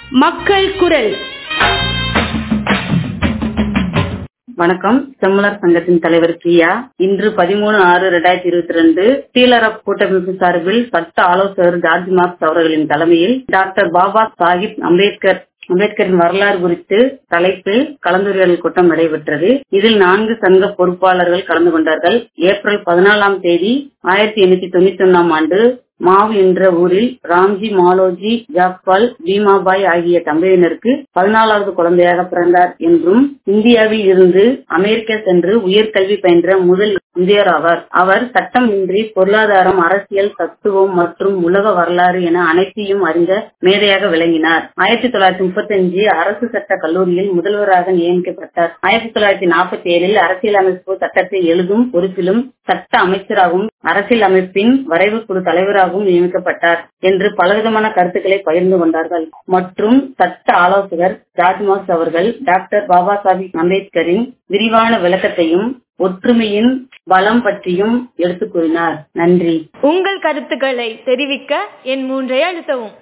மக்கள் குரல் வணக்கம் செம்மலர் சங்கத்தின் தலைவர் பிரியா இன்று பதிமூணு ஆறு இரண்டாயிரத்தி இருபத்தி ரெண்டு டீலரப் கூட்டமைப்பு சார்பில் சட்ட ஆலோசகர் ஜார்ஜ் மார்க்ஸ் அவர்களின் தலைமையில் டாக்டர் பாபா சாஹிப் அம்பேத்கர் அம்பேத்கரின் வரலாறு குறித்து தலைப்பில் கலந்துரையாடல் கூட்டம் நடைபெற்றது இதில் நான்கு சங்க பொறுப்பாளர்கள் கலந்து கொண்டார்கள் ஏப்ரல் பதினாலாம் தேதி ஆயிரத்தி எண்ணூத்தி தொண்ணூத்தி ஒன்னாம் ஆண்டு மாவ் என்ற ஊரில் ராம்ஜி மாலோஜி ஜாக்பால் பீமாபாய் ஆகிய தந்தையினருக்கு பதினாலாவது குழந்தையாக பிறந்தார் என்றும் இந்தியாவில் இருந்து அமெரிக்கா சென்று உயர்கல்வி பயின்ற முதல் இந்தியர் ஆவார் அவர் சட்டம் இன்றி பொருளாதாரம் அரசியல் தத்துவம் மற்றும் உலக வரலாறு என அனைத்தையும் அறிந்த மேதையாக விளங்கினார் ஆயிரத்தி தொள்ளாயிரத்தி முப்பத்தி அஞ்சு அரசு சட்ட கல்லூரியில் முதல்வராக நியமிக்கப்பட்டார் ஆயிரத்தி தொள்ளாயிரத்தி நாற்பத்தி ஏழில் அரசியலமைப்பு சட்டத்தை எழுதும் பொறுப்பிலும் சட்ட அமைச்சராகவும் அரசியல் அமைப்பின் வரைவு குழு தலைவராகவும் நியமிக்கப்பட்டார் என்று பலவிதமான கருத்துக்களை பகிர்ந்து கொண்டார்கள் மற்றும் சட்ட ஆலோசகர் ஜார்ஜ் அவர்கள் டாக்டர் பாபா சாஹிப் அம்பேத்கரின் விரிவான விளக்கத்தையும் ஒற்றுமையின் பலம் பற்றியும் எடுத்துக் கூறினார் நன்றி உங்கள் கருத்துக்களை தெரிவிக்க என் மூன்றை அழுத்தவும்